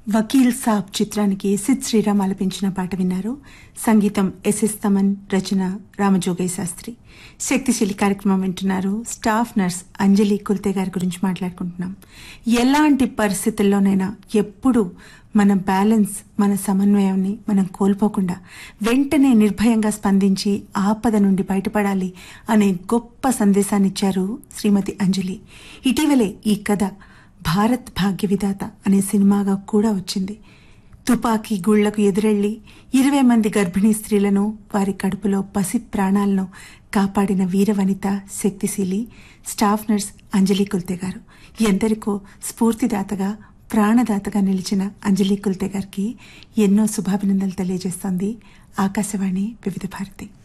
వకీల్ సాబ్ చిత్రానికి సిద్ శ్రీరామ్ ఆలపించిన పాట విన్నారు సంగీతం ఎస్ఎస్ తమన్ రచన రామజోగయ్య శాస్త్రి శక్తిశీలి కార్యక్రమం వింటున్నారు స్టాఫ్ నర్స్ అంజలి కుల్తే గారి గురించి మాట్లాడుకుంటున్నాం ఎలాంటి పరిస్థితుల్లోనైనా ఎప్పుడు మన బ్యాలెన్స్ మన సమన్వయాన్ని మనం కోల్పోకుండా వెంటనే నిర్భయంగా స్పందించి ఆపద నుండి బయటపడాలి అనే గొప్ప సందేశాన్ని ఇచ్చారు శ్రీమతి అంజలి ఇటీవలే ఈ కథ భారత్ భాగ్య విధాత అనే సినిమాగా కూడా వచ్చింది తుపాకీ గుళ్లకు ఎదురెళ్లి ఇరవై మంది గర్భిణీ స్త్రీలను వారి కడుపులో పసి ప్రాణాలను కాపాడిన వీరవనిత శక్తిశీలి స్టాఫ్ నర్స్ అంజలి కుల్తే గారు ఎందరికో స్ఫూర్తిదాతగా ప్రాణదాతగా నిలిచిన అంజలి కుల్తే గారికి ఎన్నో శుభాభినందనలు తెలియజేస్తోంది ఆకాశవాణి వివిధ భారతి